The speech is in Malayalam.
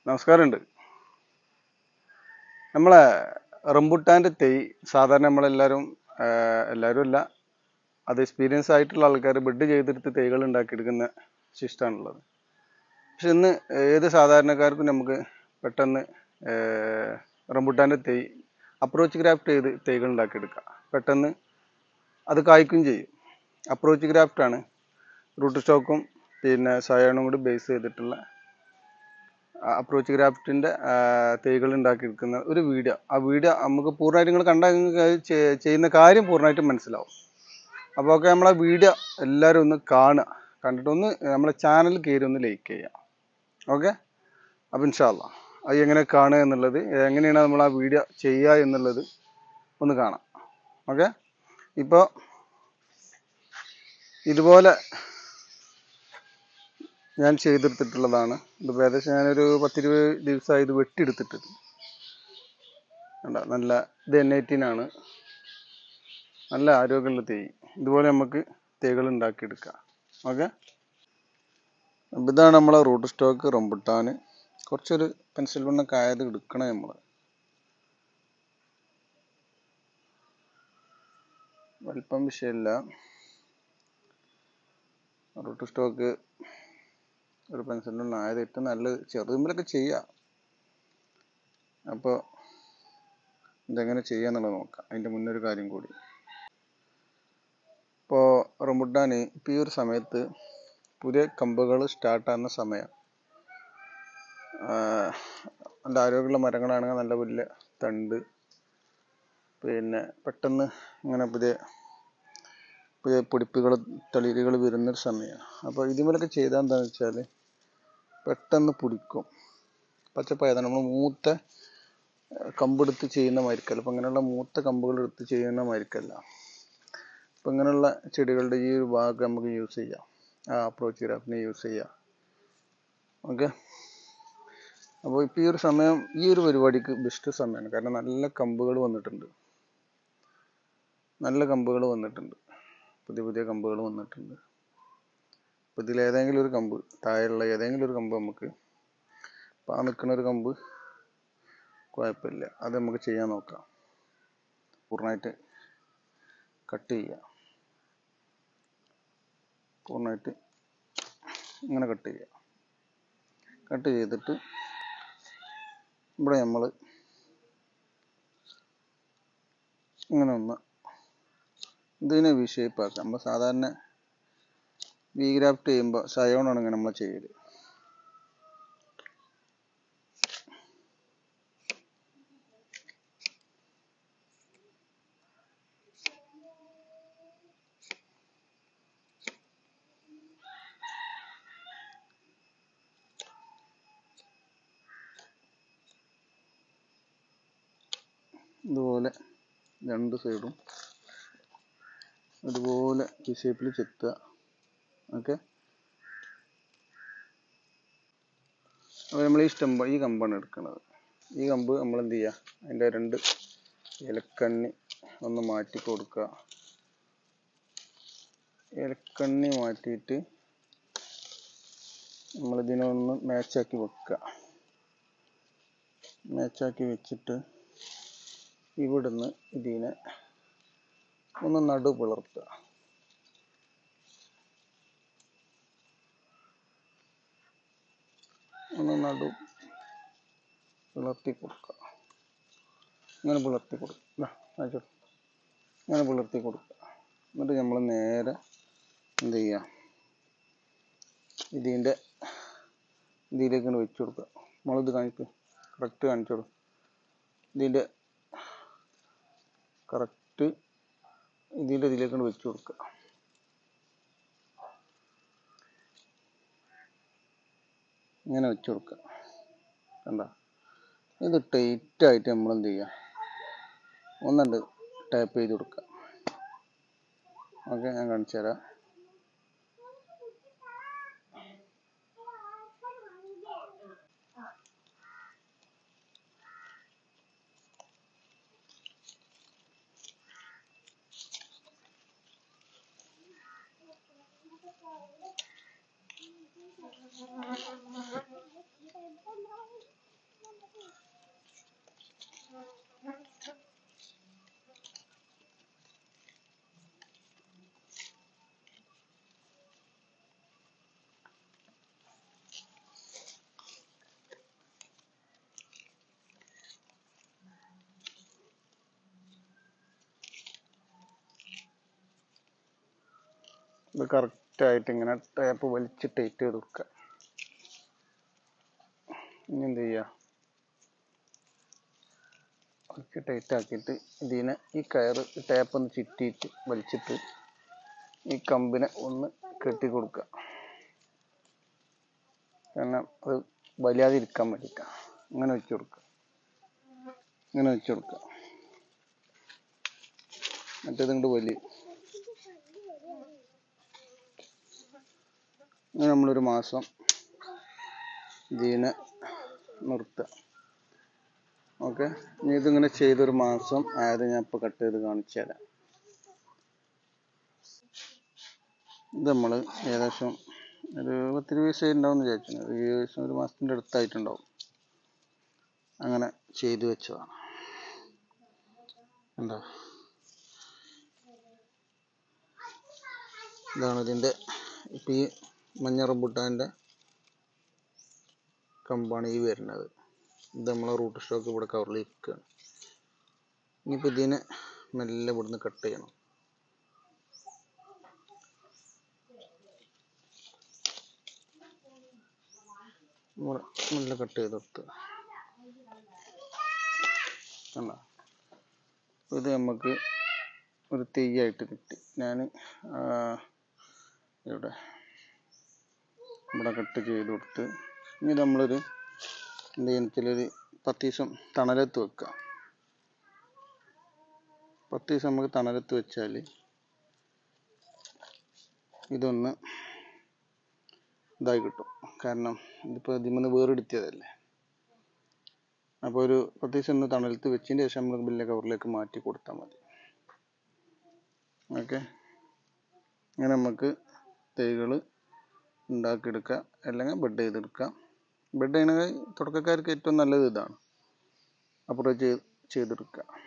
നമസ്കാരമുണ്ട് നമ്മളെ റംബുട്ടാൻ്റെ തൈ സാധാരണ നമ്മളെല്ലാവരും എല്ലാവരും അല്ല അത് എക്സ്പീരിയൻസ് ആയിട്ടുള്ള ആൾക്കാർ ബെഡ് ചെയ്തെടുത്ത് തൈകൾ ഉണ്ടാക്കിയെടുക്കുന്ന ശിഷ്ടമാണുള്ളത് പക്ഷെ ഇന്ന് ഏത് സാധാരണക്കാർക്കും നമുക്ക് പെട്ടെന്ന് റംബുട്ടാൻ്റെ തൈ അപ്രോച്ച് ഗ്രാഫ്റ്റ് ചെയ്ത് തൈകൾ ഉണ്ടാക്കിയെടുക്കാം പെട്ടെന്ന് അത് കായ്ക്കും ചെയ്യും അപ്രോച്ച് ഗ്രാഫ്റ്റാണ് റൂട്ട് സ്റ്റോക്കും പിന്നെ സയോണും കൂടി ബേസ് ചെയ്തിട്ടുള്ള അപ്രോച്ച് ഗ്രാഫ്റ്റിൻ്റെ തൈകൾ ഉണ്ടാക്കിയെടുക്കുന്ന ഒരു വീഡിയോ ആ വീഡിയോ നമുക്ക് പൂർണ്ണമായിട്ട് നിങ്ങൾ കണ്ടാൽ നിങ്ങൾക്ക് അത് ചെ- ചെയ്യുന്ന കാര്യം പൂർണ്ണമായിട്ടും മനസ്സിലാവും അപ്പോൾ ഒക്കെ നമ്മളെ വീഡിയോ എല്ലാവരും ഒന്ന് കാണുക കണ്ടിട്ട് ഒന്ന് നമ്മളെ ചാനൽ കയറി ഒന്ന് ലൈക്ക് ചെയ്യുക ഓക്കെ അപ്പോൾ ഇൻഷാല്ല അത് എങ്ങനെ കാണുക എന്നുള്ളത് എങ്ങനെയാണ് നമ്മൾ ആ വീഡിയോ ചെയ്യുക എന്നുള്ളത് ഒന്ന് കാണാം ഓക്കെ ഇപ്പോൾ ഇതുപോലെ ഞാൻ ചെയ്തെടുത്തിട്ടുള്ളതാണ് ഇതിപ്പോൾ ഏകദേശം ഞാനൊരു പത്തിരുപത് ദിവസമായി ഇത് വെട്ടിയെടുത്തിട്ട് കണ്ട നല്ല ഇത് എൻ ആണ് നല്ല ആരോഗ്യമുള്ള തേയ് ഇതുപോലെ നമുക്ക് തേകൾ ഉണ്ടാക്കിയെടുക്കാം ഓക്കെ അപ്പം ഇതാണ് നമ്മളെ റൂട്ട് സ്റ്റോക്ക് റംബുട്ടാൻ കുറച്ചൊരു പെൻസിൽ വണ്ണൊക്കെ ആയത് എടുക്കണം നമ്മൾ വലിപ്പം വിഷയമില്ല റൂട്ട് സ്റ്റോക്ക് ഒരു പെൻസിലിനുള്ള ആയത് ഏറ്റവും നല്ലത് ചെറുതുമ്പിലൊക്കെ ചെയ്യാം അപ്പോൾ ഇതെങ്ങനെ ചെയ്യാന്നുള്ളത് നോക്കാം അതിൻ്റെ മുന്നേ ഒരു കാര്യം കൂടി ഇപ്പോൾ റംബുട്ടാൻ ഇപ്പോൾ ഈ ഒരു സമയത്ത് പുതിയ കമ്പുകൾ സ്റ്റാർട്ടാകുന്ന സമയം നല്ല ആരോഗ്യമുള്ള മരങ്ങളാണെങ്കിൽ നല്ല വലിയ തണ്ട് പിന്നെ പെട്ടെന്ന് ഇങ്ങനെ പുതിയ പുതിയ പൊടിപ്പുകൾ തളിരുകൾ വരുന്നൊരു സമയമാണ് അപ്പോൾ ഇതിമേലൊക്കെ ചെയ്താൽ എന്താണെന്ന് വെച്ചാൽ പെട്ടെന്ന് പിടിക്കും പച്ചപ്പായതാണ് നമ്മൾ മൂത്ത ഏർ കമ്പെടുത്ത് ചെയ്യുന്ന മാതിരിക്കല്ല അപ്പം ഇങ്ങനെയുള്ള മൂത്ത കമ്പുകൾ എടുത്ത് ചെയ്യുന്ന മാതിരിക്കല്ല അപ്പം ഇങ്ങനെയുള്ള ചെടികളുടെ ഈ ഒരു ഭാഗം നമുക്ക് യൂസ് ചെയ്യാം ആ അപ്രോച്ച് ഗ്രാഫിനെ യൂസ് ചെയ്യാം ഓക്കെ അപ്പോൾ ഇപ്പോൾ ഈ ഒരു സമയം ഈ ഒരു പരിപാടിക്ക് ബെസ്റ്റ് സമയമാണ് കാരണം നല്ല കമ്പുകൾ വന്നിട്ടുണ്ട് നല്ല കമ്പുകൾ വന്നിട്ടുണ്ട് പുതിയ പുതിയ കമ്പുകൾ വന്നിട്ടുണ്ട് അപ്പോൾ ഇതിൽ ഏതെങ്കിലും ഒരു കമ്പ് താഴെയുള്ള ഏതെങ്കിലും ഒരു കമ്പ് നമുക്ക് അപ്പോൾ ആ നിൽക്കുന്ന ഒരു കമ്പ് കുഴപ്പമില്ല അത് നമുക്ക് ചെയ്യാൻ നോക്കാം പൂർണ്ണമായിട്ട് കട്ട് ചെയ്യുക പൂർണ്ണമായിട്ട് ഇങ്ങനെ കട്ട് ചെയ്യുക കട്ട് ചെയ്തിട്ട് ഇവിടെ നമ്മൾ ഇങ്ങനെ ഒന്ന് ഇതിനെ വി ഷേപ്പ് ആക്കാം നമ്മൾ സാധാരണ വി ഗ്രാഫ്റ്റ് ചെയ്യുമ്പോൾ സയോണാണ് ഇങ്ങനെ നമ്മൾ ചെയ്യല് ഇതുപോലെ രണ്ട് സൈഡും അതുപോലെ ഈ ഷേപ്പിൽ ചെത്തുക ഓക്കെ അപ്പോൾ നമ്മൾ ഈ സ്റ്റമ്പ് ഈ കമ്പാണ് എടുക്കുന്നത് ഈ കമ്പ് നമ്മൾ എന്ത് ചെയ്യുക അതിൻ്റെ രണ്ട് ഇലക്കണ്ണി ഒന്ന് മാറ്റി കൊടുക്കുക ഇലക്കണ്ണി മാറ്റിയിട്ട് നമ്മളിതിനൊന്ന് മാച്ചാക്കി വെക്കുക മാച്ചാക്കി വെച്ചിട്ട് ഇവിടുന്ന് ഇതിനെ ഒന്ന് നടു പിളർത്തുക ഒന്ന് നടു പിളർത്തി കൊടുക്കുക ഇങ്ങനെ പിളർത്തി കൊടുക്കുക അയച്ചോ ഇങ്ങനെ പിളർത്തി കൊടുക്കുക എന്നിട്ട് നമ്മൾ നേരെ എന്ത് ചെയ്യുക ഇതിൻ്റെ ഇതിലേക്ക് ഇങ്ങട് വെച്ച് കൊടുക്കുക നമ്മളിത് കാണിക്ക് കറക്റ്റ് കാണിച്ചു കൊടുക്കുക ഇതിൻ്റെ കറക്റ്റ് ഇതിൻ്റെ ഇതിലേക്ക് വെച്ച് കൊടുക്കുക ഇങ്ങനെ വെച്ച് കൊടുക്കുക കണ്ട ഇത് ടൈറ്റ് ആയിട്ട് നമ്മൾ എന്ത് ചെയ്യുക ഒന്നുണ്ട് ടാപ്പ് ചെയ്ത് കൊടുക്കുക ഓക്കെ ഞാൻ കാണിച്ചു തരാം ഇത് കറക്റ്റായിട്ട് ഇങ്ങനെ ടാപ്പ് വലിച്ച് ടൈറ്റ് ചെയ്ത് കൊടുക്കുക ഇനി എന്ത് ചെയ്യുക വലിച്ച് ടൈറ്റ് ആക്കിയിട്ട് ഇതിനെ ഈ കയറ് ടാപ്പ് ഒന്ന് ചുറ്റിയിട്ട് വലിച്ചിട്ട് ഈ കമ്പിനെ ഒന്ന് കെട്ടി കൊടുക്കുക കാരണം അത് വലിയാതിരിക്കാൻ വേണ്ടിയിട്ടാണ് ഇങ്ങനെ വെച്ച് കൊടുക്കുക ഇങ്ങനെ വെച്ച് കൊടുക്കുക മറ്റേത് ഇങ്ങോട്ട് വലിയ ഇങ്ങനെ നമ്മളൊരു മാസം ഇതിനെ നിർത്തുക ഓക്കെ ഇനി ഇതിങ്ങനെ ചെയ്തൊരു മാസം ആയത് ഞാൻ ഇപ്പോൾ കട്ട് ചെയ്ത് കാണിച്ചു തരാം ഇത് നമ്മൾ ഏകദേശം ഒരു പത്തിരുപത് ദിവസം ഉണ്ടാവും വിചാരിച്ചു ഏകദേശം ഒരു മാസത്തിൻ്റെ അടുത്തായിട്ടുണ്ടാവും അങ്ങനെ ചെയ്തു വെച്ചതാണ് എന്താ ഇതാണ് ഇതിൻ്റെ ഇപ്പം ഈ മഞ്ഞ റംബുട്ടാൻ്റെ കമ്പാണ് ഈ വരുന്നത് ഇത് നമ്മളെ റൂട്ട് സ്റ്റോക്ക് ഇവിടെ കവറിൽ ഇരിക്കുകയാണ് ഇനിയിപ്പോൾ ഇതിനെ മെല്ലെ ഇവിടുന്ന് കട്ട് ചെയ്യണം ഇവിടെ മെല്ലെ കട്ട് ചെയ്ത് കൊടുക്കുക കണ്ട ഇത് നമുക്ക് ഒരു തെയ്യായിട്ട് കിട്ടി ഞാൻ ഇവിടെ ഇവിടെ കട്ട് ചെയ്ത് കൊടുത്ത് ഇനി നമ്മളൊരു എന്ത് ചെയ്യുന്നൊരു പത്ത് ദിവസം തണലത്ത് വെക്കുക പത്ത് ദിവസം നമുക്ക് തണലത്ത് വെച്ചാൽ ഇതൊന്ന് ഇതായി കിട്ടും കാരണം ഇതിപ്പോൾ ഇതിൽ വേറെടുത്തിയതല്ലേ അപ്പോൾ ഒരു പത്ത് ദിവസം ഒന്ന് തണലത്ത് വെച്ചതിന് ശേഷം നമ്മൾ വലിയ കവറിലേക്ക് മാറ്റി കൊടുത്താൽ മതി ഓക്കെ അങ്ങനെ നമുക്ക് തൈകൾ ഉണ്ടാക്കിയെടുക്കുക അല്ലെങ്കിൽ ബെഡ് ചെയ്തെടുക്കാം ബെഡ് ചെയ്യണമെങ്കിൽ തുടക്കക്കാർക്ക് ഏറ്റവും നല്ലത് ഇതാണ് അപ്രോച്ച് ചെയ്ത് ചെയ്തെടുക്കുക